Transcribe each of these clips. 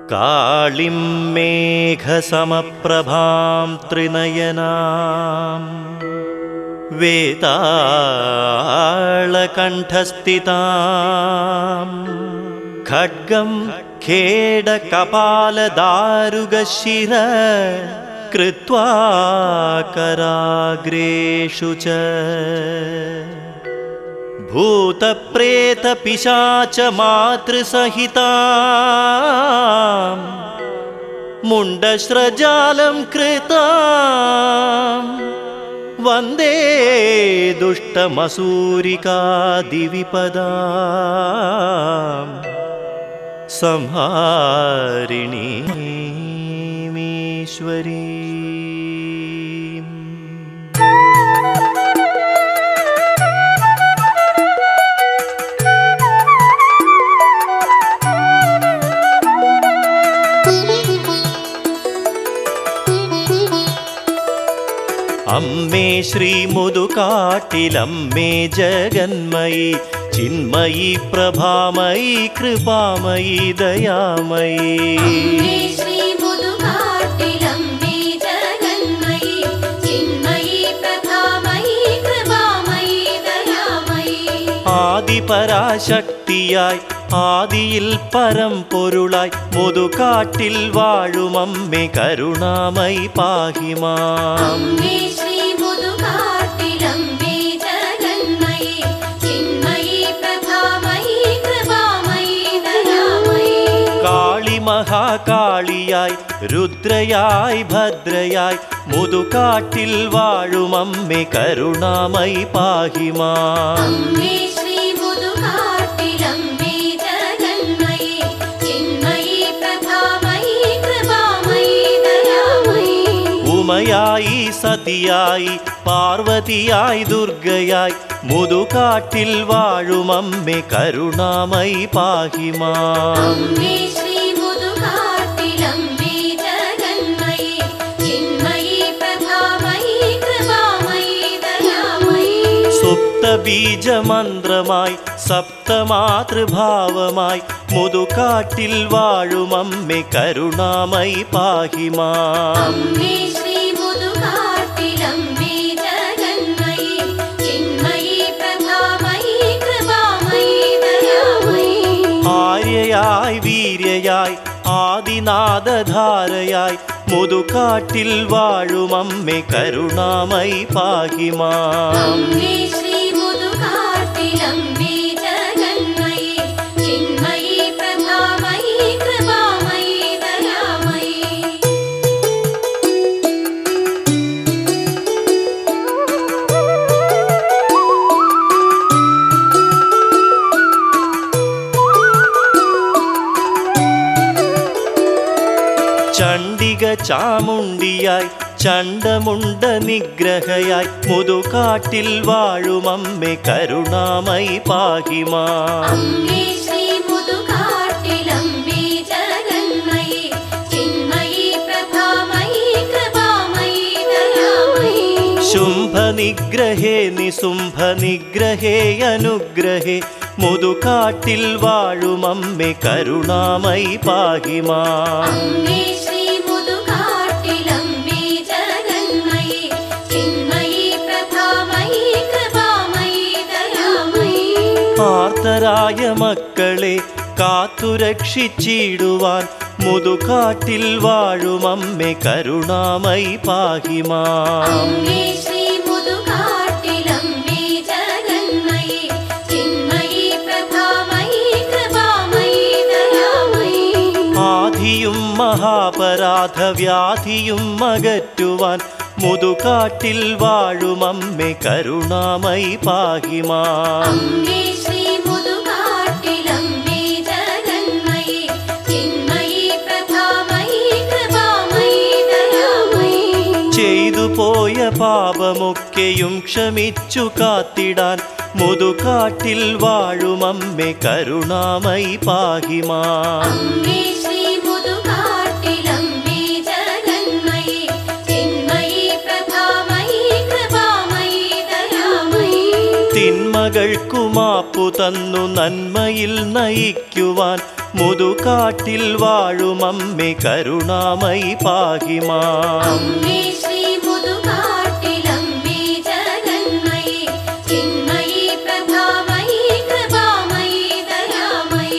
കാളിം മേഘസമപ്രഭാം ത്രിനയനാം വേതാളകണ്ഠസ്ഥിതാം ഖഡ്ഗം ഖേടകപാലദാരുഗശിര कृत्वा कराग्रेषु च भूतप्रेतपिशाच मातृसहिता मुण्डस्रजालं कृता वन्दे दुष्टमसूरिका दिविपदा संहारिणीमीश्वरी അമ്മേ ശ്രീമുതുകാട്ടിലമ്മേ ജഗന്മയി ചിന്മയി പ്രഭാമയി കൃപാമയി ദയാമയി അമ്മേ ശ്രീ മുതുകാട്ടിലമ്മേ ജഗന്മയി ചിന്മയി പ്രഭാമയി കൃപാമയി ദയാമയി ആദിപരാശക്തിയായി ആദിയിൽ പരമ്പൊരുളായി മുതുകാട്ടിൽ വാഴുമമ്മേ കരുണാമയി പാഹിമാം അമ്മേ ശ്രീ മുതുകാട്ടിലമ്മേ ജഗന്മയി ചിന്മയി പ്രഭാമയി കൃപാമയി ദയാമയി കാളി മഹാകാളിയായി രുദ്രയായി ഭദ്രയായി മുതുകാട്ടിൽ വാഴുമമ്മേ കരുണാമയി പാഹിമാം അമ്മേ ശ്രീ മുതുകാട്ടിലമ്മേ ജഗന്മയി ചിന്മയി പ്രഭാമയി കൃപാമയി ദയാമയി ഉമയായി സതിയായി പാർവതിയായി ദുർഗയായി മുതുകാട്ടിൽ വാഴുമമ്മേ കരുണാമയി പാഹിമാം അമ്മേ ശ്രീ മുതുകാട്ടിലമ്മേ ജഗന്മയി ചിന്മയി പ്രഭാമയി കൃപാമയി ദയാമയി സുപ്തബീജമന്ത്രമായി സപ്തമാതൃഭാവമായി മുതുകാട്ടിൽ വാഴുമമ്മേ കരുണാമയി പാഹിമാം അമ്മേ ശ്രീ മുതുകാട്ടിലമ്മേ ജഗന്മയി ചിന്മയി പ്രഭാമയി കൃപാമയി ദയാമയി ആര്യയായി വീര്യയായി ആദിനാഥധാരയായി മുതുകാട്ടിൽ വാഴുമമ്മേ കരുണാമയി പാഹിമാം അമ്മേ ശ്രീ മുതുകാട്ടിലമ്മേ ജഗന്മയി ചിന്മയി പ്രഭാമയി കൃപാമയി ദയാമയി ചണ്ഡിക ചാമുണ്ടിയായി ചണ്ടമുണ്ട നിഗ്രഹയായി മുതുകാട്ടിൽ വാഴുമമ്മേ കരുണാമയി പാഹിമാം അമ്മേ ശ്രീ മുതുകാട്ടിലമ്മേ ജഗന്മയി ചിന്മയി പ്രഭാമയി കൃപാമയി ദയാമയി ശുംഭനിഗ്രഹേ നിസുംഭനിഗ്രഹേ അനുഗ്രഹേ മുതുകാട്ടിൽ വാഴുമമ്മേ കരുണാമയി പാഹിമാം അമ്മേ ശ്രീ മുതുകാട്ടിലമ്മേ ജഗന്മയി ചിന്മയി പ്രഭാമയി കൃപാമയി ദയാമയി ആർത്തരായ മക്കളെ കാത്തുരക്ഷിച്ചിടുവാൻ മുതുകാട്ടിൽ വാഴുമമ്മേ കരുണാമയി പാഹിമാം അമ്മേ ശ്രീ മുതുകാട്ടിലമ്മേ ജഗന്മയി ചിന്മയി പ്രഭാമയി കൃപാമയി ദയാമയി ആധിയും മഹാപരാധവ്യാധിയും അകറ്റുവാൻ മുതുകാട്ടിൽ വാഴുമമ്മേ കരുണാമയി പാഹിമാം അമ്മേ ശ്രീ മുതുകാട്ടിലമ്മേ ജഗന്മയി ചിന്മയി പ്രഭാമയി കൃപാമയി ദയാമയി ചെയ്തു പോയ പാപമൊക്കെയും ക്ഷമിച്ചു കാത്തിടാൻ മുതുകാട്ടിൽ വാഴുമമ്മേ കരുണാമയി പാഹിമാം അമ്മേ ശ്രീ മുതുകാട്ടിലമ്മേ ജഗന്മയി ചിന്മയി പ്രഭാമയി കൃപാമയി ദയാമയി തിന്മ തിന്മകൾക്കു മാപ്പു തന്നു നന്മയിൽ നയിക്കുവാൻ മുതുകാട്ടിൽ വാഴുമമ്മേ കരുണാമയി പാഹിമാം അമ്മേ ശ്രീ മുതുകാട്ടിലമ്മേ ജഗന്മയി ചിന്മയി പ്രഭാമയി കൃപാമയി ദയാമയി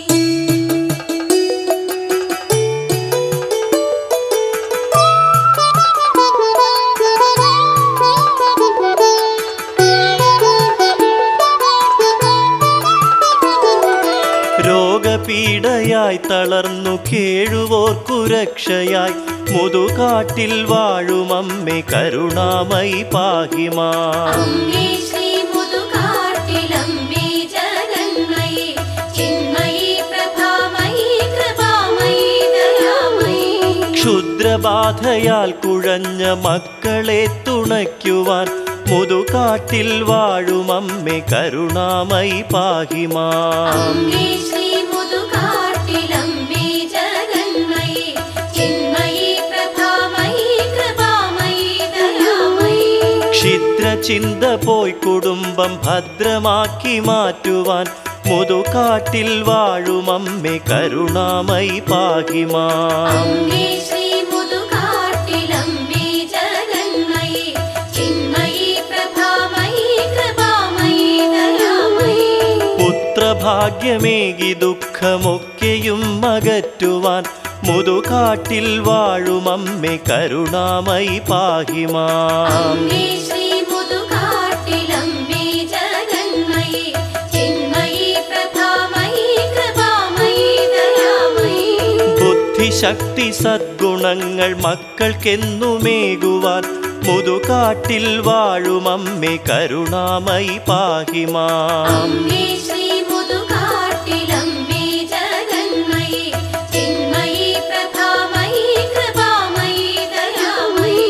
രോഗപീഡയായി തളർന്നു കേഴുവോർക്കു രക്ഷയായി മുതുകാട്ടിൽ വാഴുമമ്മേ കരുണാമയി പാഹിമാം അമ്മേ ശ്രീ മുതുകാട്ടിലമ്മേ ജഗന്മയി ചിന്മയി പ്രഭാമയി കൃപാമയി ദയാമയി ക്ഷുദ്രബാധയാൽ കുഴഞ്ഞ മക്കളെ തുണയ്ക്കുവാൻ മുതുകാട്ടിൽ വാഴുമമ്മേ കരുണാമയി പാഹിമാം അമ്മേ ശ്രീ മുതുകാട്ടിലമ്മേ ജഗന്മയി ചിന്മയി പ്രഭാമയി കൃപാമയി ദയാമയി ക്ഷിദ്രചിന്ത പോയി കുടുംബം ഭദ്രമാക്കി മാറ്റുവാൻ മുതുകാട്ടിൽ വാഴുമമ്മേ കരുണാമയി പാഹിമാം അമ്മേ ശ്രീ മുതുകാട്ടിലമ്മേ ജഗന്മയി ചിന്മയി പ്രഭാമയി കൃപാമയി ദയാമയി പുത്രഭാഗ്യമേകി ദുഃഖമൊക്കെയും അകറ്റുവാൻ മുതുകാട്ടിൽ വാഴുമമ്മേ കരുണാമയി പാഹിമാം അമ്മേ ശ്രീ മുതുകാട്ടിലമ്മേ ജഗന്മയി ചിന്മയി പ്രഭാമയി കൃപാമയി ദയാമയി ബുദ്ധിശക്തി സദ്ഗുണങ്ങൾ മക്കൾക്കെന്നുമേകുവാൻ മുതുകാട്ടിൽ വാഴുമമ്മേ കരുണാമയി പാഹിമാം അമ്മേ ശ്രീ മുതുകാട്ടിലമ്മേ ജഗന്മയി ചിന്മയി പ്രഭാമയി കൃപാമയി ദയാമയി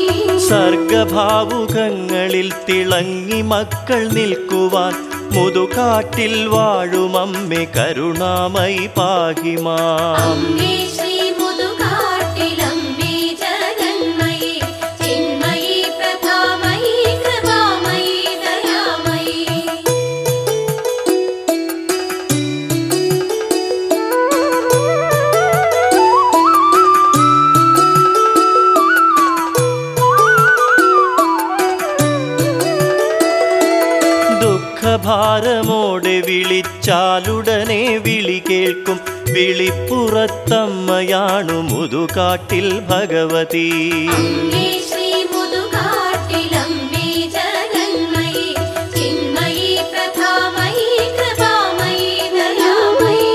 സർഗഭാവുകങ്ങളിൽ തിളങ്ങി മക്കൾ നിൽക്കുവാൻ മുതുകാട്ടിൽ വാഴുമമ്മേ കരുണാമയി പാഹിമാം അമ്മേ ശ്രീ മുതുകാട്ടിലമ്മേ ജഗന്മയി ചിന്മയി പ്രഭാമയി കൃപാമയി ദയാമയി ദുഃഖഭാരമോടെ വിളിച്ചാലുടനെ വിളി കേൾക്കും വിളിപ്പുറത്തമ്മയാണു മുതുകാട്ടിൽ ഭഗവതി അമ്മേ ശ്രീ മുതുകാട്ടിലമ്മേ ജഗന്മയി ചിന്മയി പ്രഭാമയി കൃപാമയി ദയാമയി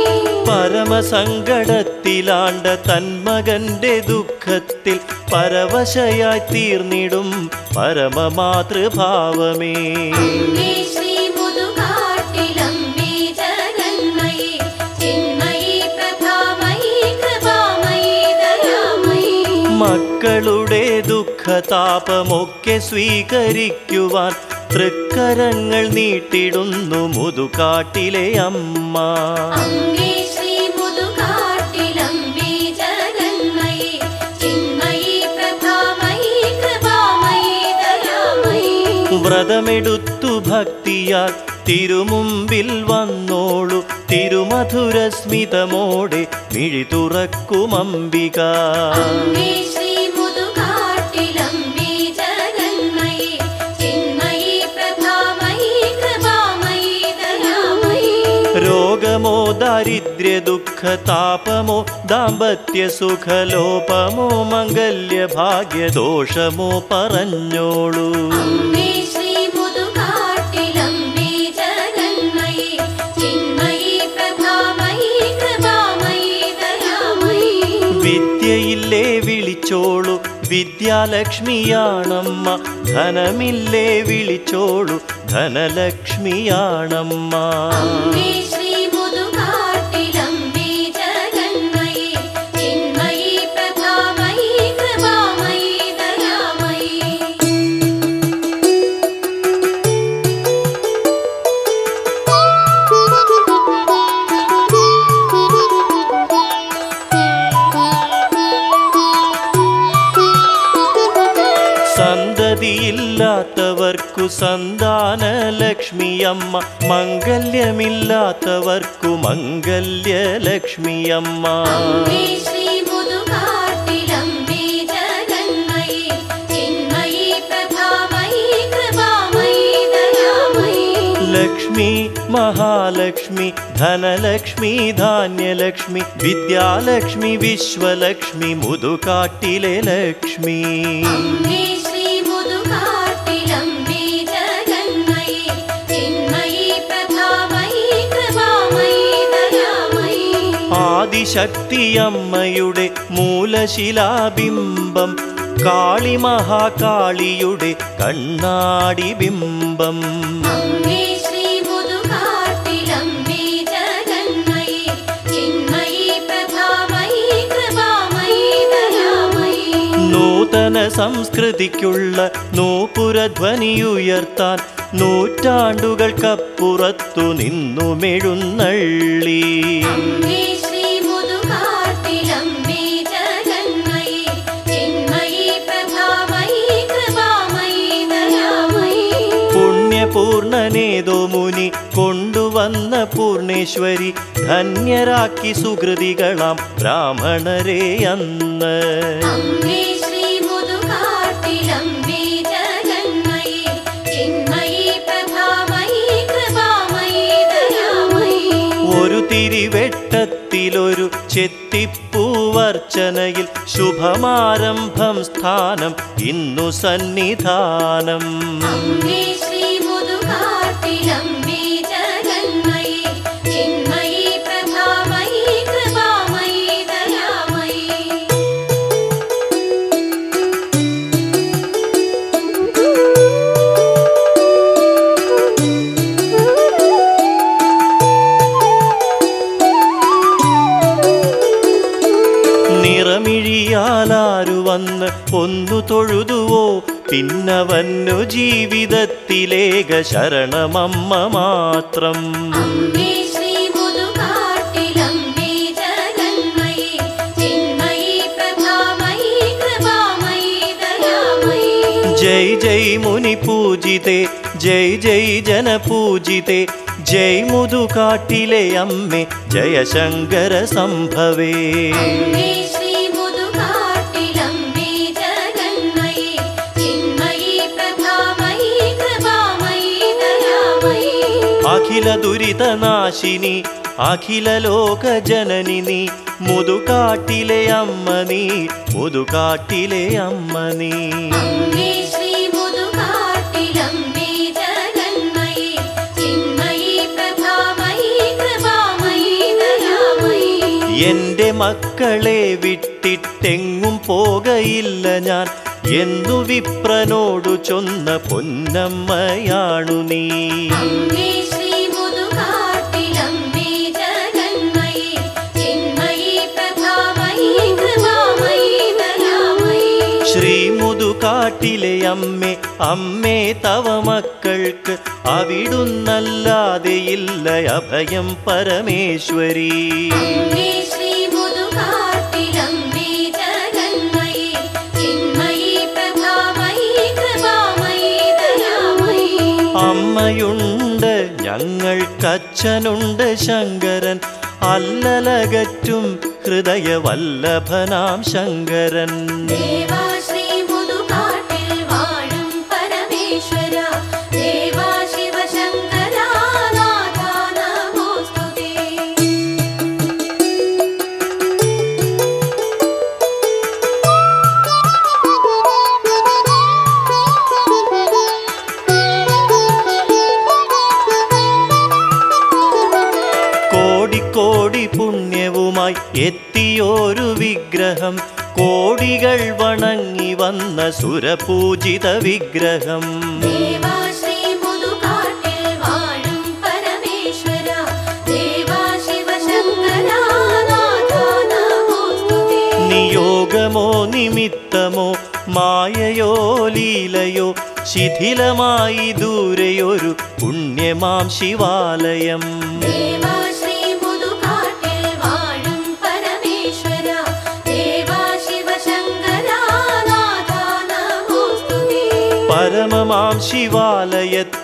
പരമസങ്കടത്തിലാണ്ട തന്മകന്റെ ദുഃഖത്തിൽ പരവശയായി തീർന്നിടും പരമമാതൃഭാവമേ അമ്മേ ശ്രീ മുതുകാട്ടിലമ്മേ ജഗന്മയി ചിന്മയി പ്രഭാമയി കൃപാമയി ദയാമയി മക്കളുടെ ദുഃഖതാപമൊക്കെ സ്വീകരിക്കുവാൻ തൃക്കരങ്ങൾ നീട്ടിടുന്നു മുതുകാട്ടിലെ അമ്മ അമ്മേ ശ്രീ മുതുകാട്ടിലമ്മേ ജഗന്മയി ചിന്മയി പ്രഭാമയി കൃപാമയി ദയാമയി വ്രതമെടുത്തു ഭക്തിയാൽ തിരുമുമ്പിൽ വന്നോളു തിരുമധുരസ്മിതമോടെ മിഴി തുറക്കുമംബിക അമ്മേ ശ്രീ മുതുകാട്ടിലമ്മേ ജഗന്മയി ചിന്മയി പ്രഭാമയി കൃപാമയി ദയാമയി രോഗമോ ദാരിദ്ര്യ ദുഃഖ താപമോ ദാമ്പത്യ സുഖലോപമോ മംഗല്യ ഭാഗ്യദോഷമോ പറഞ്ഞോളൂ അമ്മേ ശ്രീ മുതുകാട്ടിലമ്മേ ജഗന്മയി ചിന്മയി പ്രഭാമയി കൃപാമയി ദയാമയി വിദ്യയില്ലേ വിളിച്ചോളു വിദ്യാലക്ഷ്മിയാണമ്മ ധനമില്ലേ വിളിച്ചോളു ധനലക്ഷ്മിയാണമ്മ അമ്മേ ശ്രീ മുതുകാട്ടിലമ്മേ ജഗന്മയി ചിന്മയി പ്രഭാമയി കൃപാമയി ദയാമയി സന്തതിയില്ലാത്തവർക്കു സന്താന മഹാലക്ഷ്മിയമ്മ മംഗല്യമില്ലാത്തവർക്കു മംഗല്യലക്ഷ്മിയമ്മ അമ്മേ ശ്രീ മുതുകാട്ടിലംബേ ജഗന്മയി ചിന്മയി പ്രഭാമയി കൃപാമയി ദയാമയി ലക്ഷ്മി മഹാലക്ഷ്മി ധനലക്ഷ്മി ധാന്യലക്ഷ്മി വിദ്യാലക്ഷ്മി വിശ്വലക്ഷ്മി മുതുകാട്ടിലെ ലക്ഷ്മി അമ്മേ ശ്രീ മുതുകാട്ടിലംബേ ജഗന്മയി ചിന്മയി പ്രഭാമയി കൃപാമയി ദയാമയി ആദിശക്തിയമ്മയുടെ മൂലശിലാബിംബം കാളി മഹാകാളിയുടെ കണ്ണാടി ബിംബം അമ്മേ ശ്രീ മുതുകാട്ടിലംബേ ജഗന്മയി ചിന്മയി പ്രഭാമയി കൃപാമയി ദയാമയി നൂതന സംസ്കൃതിക്കുള്ള നൂപുരധ്വനിയുയർത്താൻ നൂറ്റാണ്ടുകൾക്കപ്പുറത്തു നിന്നുമെഴുന്നള്ളി അമ്മേ ശ്രീ മുതുകാട്ടിലംബേ ജഗന്മയി ചിന്മയി പ്രഭാമയി കൃപാമയി ദയാമയി പുണ്യപൂർണനേതോ മുനി കൊണ്ടുവന്ന പൂർണേശ്വരി ധന്യരാക്കി സുഹൃതികളാം ബ്രാഹ്മണരെ അന്ന് അമ്മേ ശ്രീ മുതുകാട്ടിലംബേ ജഗന്മയി ചിന്മയി പ്രഭാമയി കൃപാമയി ദയാമയി ഒരു തിരിവെട്ടത്തിലൊരു ചെത്തിപ്പൂവർച്ചനയിൽ ശുഭമാരംഭം സ്ഥാനം ഇന്നു സന്നിധാനം അമ്മേ ശ്രീ മുതുകാട്ടിലംബേ ജഗന്മയി ചിന്മയി പ്രഭാമയി കൃപാമയി ദയാമയി നിറമിഴിയാലാരു വന്ന് ഒന്നു തൊഴുതുവോ പിന്നവന്നു ജീവിതത്തിലേക ശരണമമ്മ മാത്രം അമ്മേ ശ്രീ മുതുകാട്ടിലംബേ ജഗന്മയി ചിന്മയി പ്രഭാമയി കൃപാമയി ദയാമയി ജയ് ജയ് മുനി പൂജിതേ ജയ് ജയ് ജനപൂജിതേ ജയ് മുതുകാട്ടിലെ അമ്മേ ജയശങ്കര സംഭവേ അമ്മേ ശ്രീ മുതുകാട്ടിലംബേ ജഗന്മയി ചിന്മയി പ്രഭാമയി കൃപാമയി ദയാമയി അഖില ദുരിതനാശിനി അഖില ലോക ജനനി നീ മുതുകാട്ടിലെ അമ്മ നീ മുതുകാട്ടിലെ അമ്മ നീ അമ്മേ ശ്രീ മുതുകാട്ടിലംബേ ജഗന്മയി ചിന്മയി പ്രഭാമയി കൃപാമയി ദയാമയി എന്റെ മക്കളെ വിട്ടിട്ടെങ്ങും പോകയില്ല ഞാൻ എന്നു വിപ്രനോടു ചൊന്ന പൊന്നമ്മയാണു നീ അമ്മേ ശ്രീ മുതുകാട്ടിലംബേ ജഗന്മയി ചിന്മയി പ്രഭാമയി കൃപാമയി ദയാമയി ശ്രീ മുതുകാട്ടിലെ അമ്മേ അമ്മേ തവ മക്കൾക്ക് അവിടുന്നല്ലാതെയില്ല അഭയം പരമേശ്വരി അമ്മേ ശ്രീ മുതുകാട്ടിലംബേ ജഗന്മയി ചിന്മയി പ്രഭാമയി കൃപാമയി ദയാമയി അമ്മയുണ്ട് ഞങ്ങൾക്കച്ഛനുണ്ട് ശങ്കരൻ അല്ലലകറ്റും ഹൃദയവല്ലഭനാം ശങ്കരൻ ദേവാ ശ്രീ മുതുകാട്ടിൽ വാഴും പരമേശ്വര ദേവാ ശിവശങ്കര നാഥ നമോസ്തുതേ കോടിക്കോടി പുണ്യവുമായി എത്തിയോരു വിഗ്രഹം കോടികൾ വണങ്ങി വന്ന സുരപൂജിത വിഗ്രഹം ദേവാ ശ്രീ മുതുകാട്ടിൽ വാഴും പരമേശ്വര ദേവാ ശിവശങ്കര നാഥ നമോസ്തുതേ നിയോഗമോ നിമിത്തമോ മായയോ ലീലയോ ശിഥിലമായി ദൂരെയൊരു പുണ്യമാം ശിവാലയം ദേവാ ശ്രീ മുതുകാട്ടിൽ വാഴും പരമേശ്വര ദേവാ ശിവശങ്കര നാഥ നമോസ്തുതേ പരമമാം ശിവാലയത്തിൽ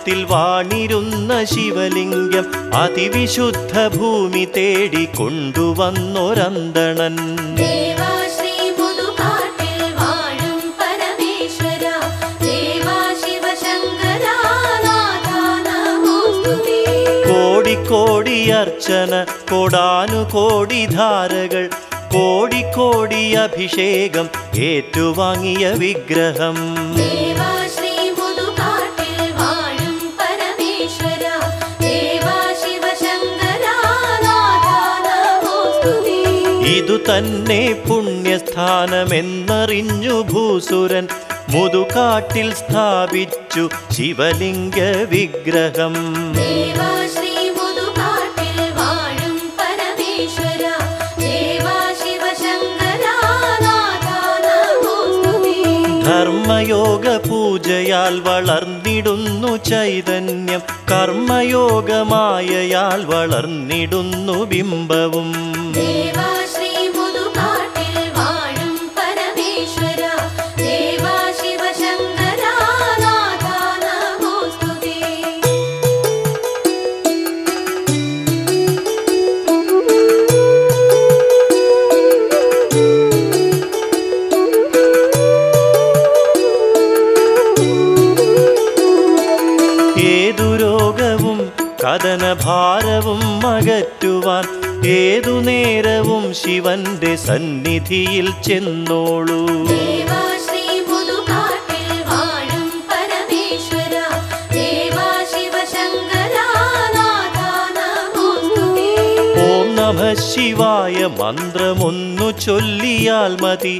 കൈലാസത്തിൽ വാണിരുന്ന ശിവലിംഗം അതിവിശുദ്ധ ഭൂമി തേടി കൊണ്ടുവന്നൊരന്തണൻ ദേവാശ്രീ മുതുകാട്ടിൽ വാഴും പരമേശ്വര ദേവാ ശിവശങ്കര നാഥ നമോസ്തുതേ കോടിക്കോടി അർച്ചന കോടാനുകോടി ധാരകൾ കോടിക്കോടി അഭിഷേകം ഏറ്റുവാങ്ങിയ വിഗ്രഹം ദേവാശ്രീ മുതുകാട്ടിൽ വാഴും പരമേശ്വര ദേവാ ശിവശങ്കര നാഥ നമോസ്തുതേ ഇതു തന്നെ പുണ്യസ്ഥാനമെന്നറിഞ്ഞു ഭൂസുരൻ മുതുകാട്ടിൽ സ്ഥാപിച്ചു ശിവലിംഗ വിഗ്രഹം ദേവാശ്രീ മുതുകാട്ടിൽ വാഴും പരമേശ്വര ദേവാ ശിവശങ്കര നാഥ നമോസ്തുതേ ധർമ്മയോഗ പൂജയാൽ വളർന്നിടുന്നു ചൈതന്യം കർമ്മയോഗമായയാൽ വളർന്നിടുന്നു ബിംബവും ദേവാശ്രീ മുതുകാട്ടിൽ വാഴും പരമേശ്വര ദേവാ ശിവശങ്കര നാഥ നമോസ്തുതേ ഏതു രോഗവും കഥനഭാരവും അകറ്റുവാൻ ഏതു നേരവും ശിവന്റെ സന്നിധിയിൽ ചെന്നോളൂ ദേവാശ്രീ മുതുകാട്ടിൽ വാഴും പരമേശ്വര ദേവാ ശിവശങ്കര നാഥ നമോസ്തുതേ ഓം നമ ശിവായ മന്ത്രമൊന്നു ചൊല്ലിയാൽ മതി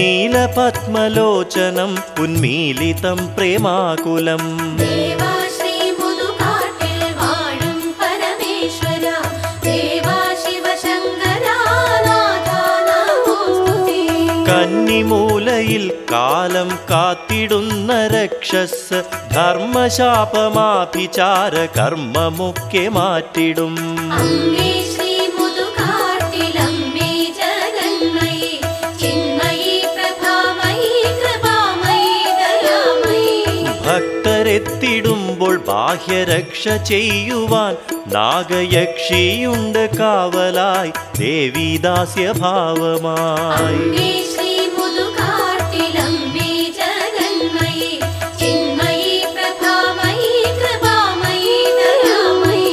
നീലപത്മലോചനം ഉന്മീലിതം പ്രേമാകുലം ദേവാശ്രീ മുതുകാട്ടിൽ വാഴും പരമേശ്വര ദേവാ ശിവശങ്കര നാഥ നമോസ്തുതേ കന്നിമൂലയിൽ കാലം കാത്തിടുന്ന രക്ഷസ് ധർമ്മശാപമാഭിചാര കർമ്മമൊക്കെ മാറ്റിടും അമ്മേ ശ്രീ മുതുകാട്ടിലമ്മേ ജഗന്മയി ചിന്മയി പ്രഭാമയി കൃപാമയി ദയാമയി ഭക്തരെത്തിടുമ്പോൾ ബാഹ്യരക്ഷ ചെയ്യുവാൻ നാഗയക്ഷിയുണ്ട് കാവലായി ദേവീദാസ്യഭാവമായി അമ്മേ ശ്രീ മുതുകാട്ടിലമ്മേ ജഗന്മയി ചിന്മയി പ്രഭാമയി കൃപാമയി ദയാമയി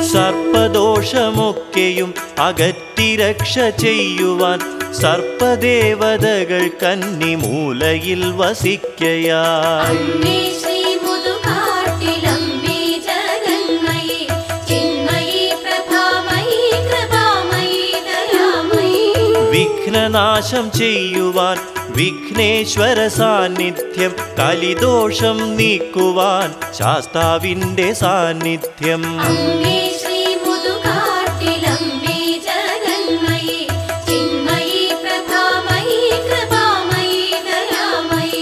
സർപ്പദോഷമൊക്കെയും അകറ്റി രക്ഷ ചെയ്യുവാൻ സർപ്പദേവതകൾ കന്നിമൂലയിൽ വസിക്കയായി അമ്മേ ശ്രീ മുതുകാട്ടിലമ്മേ ജഗന്മയി ചിന്മയി പ്രഭാമയി കൃപാമയി ദയാമയി വിഘ്നനാശം ചെയ്യുവാൻ വിഘ്നേശ്വര സാന്നിധ്യം കലിദോഷം നീക്കുവാൻ ശാസ്താവിൻ്റെ സാന്നിധ്യം അമ്മേ ശ്രീ മുതുകാട്ടിലമ്മേ ജഗന്മയി ചിന്മയി പ്രഭാമയി കൃപാമയി ദയാമയി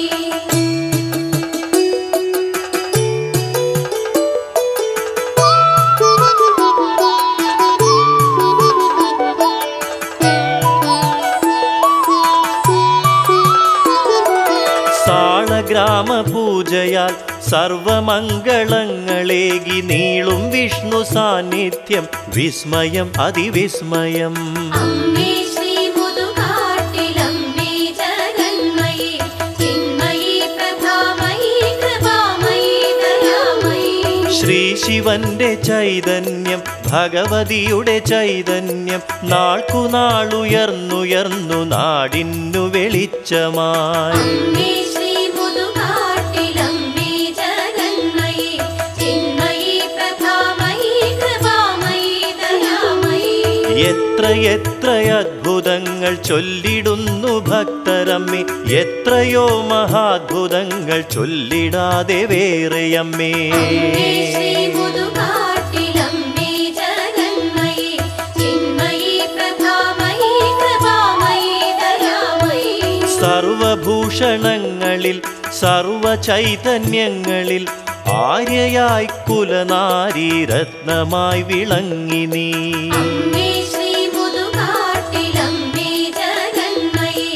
സാളഗ്രാമ പൂജയാൽ സർവമംഗളങ്ങളേകി നീളും വിഷ്ണു സാന്നിധ്യം വിസ്മയം അതിവിസ്മയം അമ്മേ ശ്രീ മുതുകാട്ടിലമ്മേ ജഗന്മയി ചിന്മയി പ്രഭാമയി കൃപാമയി ദയാമയി ശ്രീ ശിവന്റെ ചൈതന്യം ഭഗവതിയുടെ ചൈതന്യം നാൾക്കുനാളുയർന്നുയർന്നു നാടിന്നു വെളിച്ചമായി അമ്മേ ശ്രീ മുതുകാട്ടിലമ്മേ ജഗന്മയി ചിന്മയി പ്രഭാമയി കൃപാമയി ദയാമയി എത്ര എത്ര അത്ഭുതങ്ങൾ ചൊല്ലിടുന്നു ഭക്തരമ്മേ എത്രയോ മഹാത്ഭുതങ്ങൾ ചൊല്ലിടാതെ വേറെയമ്മേ അമ്മേ ശ്രീ മുതുകാട്ടിലമ്മേ ജഗന്മയി ചിന്മയി പ്രഭാമയി കൃപാമയി ദയാമയി സർവഭൂഷണങ്ങളിൽ സർവ ചൈതന്യങ്ങളിൽ ആര്യയായി കുലനാരി രത്നമായി വിളങ്ങി നീ അമ്മേ ശ്രീ മുതുകാട്ടിലമ്മേ ജഗന്മയി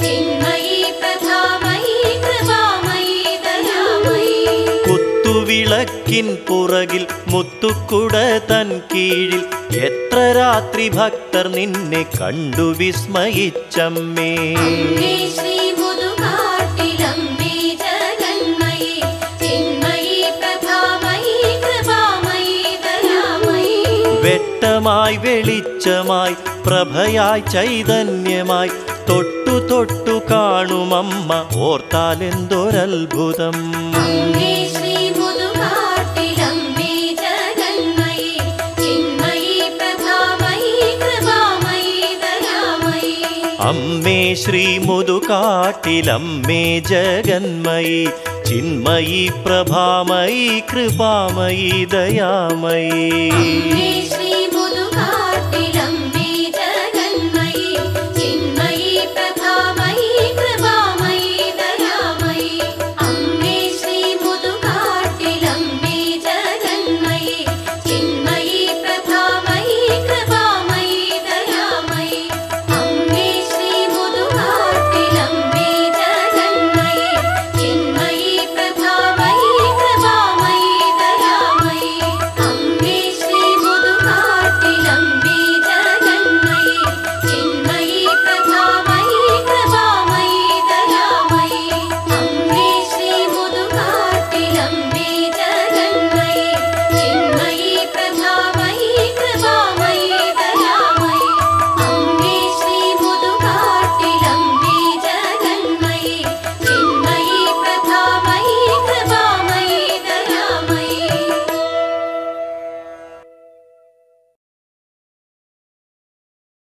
ചിന്മയി പ്രഭാമയി കൃപാമയി ദയാമയി കുത്തുവിള വിളക്കിൻ പുറകിൽ മുത്തുക്കുട തൻ കീഴിൽ എത്ര രാത്രി ഭക്തർ നിന്നെ കണ്ടു വിസ്മയിച്ചമ്മേ അമ്മേ ശ്രീ മുതുകാട്ടിലമ്മേ ജഗന്മയി ചിന്മയി പ്രഭാമയി കൃപാമയി ദയാമയി വെട്ടമായി വെളിച്ചമായി പ്രഭയായി ചൈതന്യമായി തൊട്ടു തൊട്ടു കാണുമമ്മ ഓർത്താലെന്തൊരത്ഭുതം അമ്മേ ശ്രീ മുതുകാട്ടിലമ്മേ ജഗന്മയി ചിന്മയി പ്രഭാമയി കൃപാമയി ദയാമയി അമ്മേ ശ്രീ മുതുകാട്ടിലമ്മേ ജഗന്മയി ചിന്മയി പ്രഭാമയി കൃപാമയി ദയാമയി അമ്മേ ശ്രീ